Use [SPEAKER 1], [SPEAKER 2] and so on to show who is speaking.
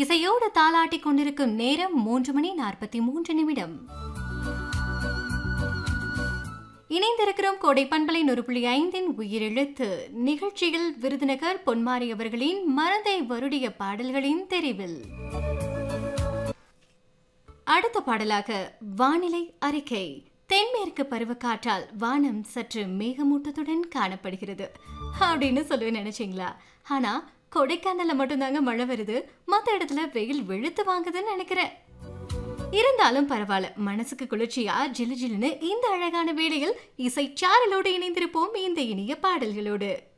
[SPEAKER 1] இசையோடு தாளாட்டிக் கொண்டிருக்கும் நேரம் மூன்று மணி நாற்பத்தி மூன்று நிமிடம் இணைந்திருக்கிறோம் கோடை பண்பலை நூறு புள்ளி ஐந்தின் உயிரெழுத்து நிகழ்ச்சியில் விருதுநகர் பொன்மாரி அவர்களின் மனதை வருடிய பாடல்களின் தெரிவில் அடுத்த பாடலாக வானிலை அறிக்கை தென்மேற்கு பருவக்காற்றால் வானம் சற்று மேகமூட்டத்துடன் காணப்படுகிறது அப்படின்னு சொல்லுவேன் நினைச்சீங்களா ஆனா கொடைக்கானல்ல மட்டும்தாங்க மழை வருது மற்ற இடத்துல வெயில் வெளுத்து வாங்குதுன்னு நினைக்கிறேன் இருந்தாலும் பரவாயில்ல மனசுக்கு குளிர்ச்சியா ஜிலு ஜிலுன்னு இந்த அழகான வேளையில் இசை சாரலோடு இணைந்திருப்போம் இந்த இனிய பாடல்களோடு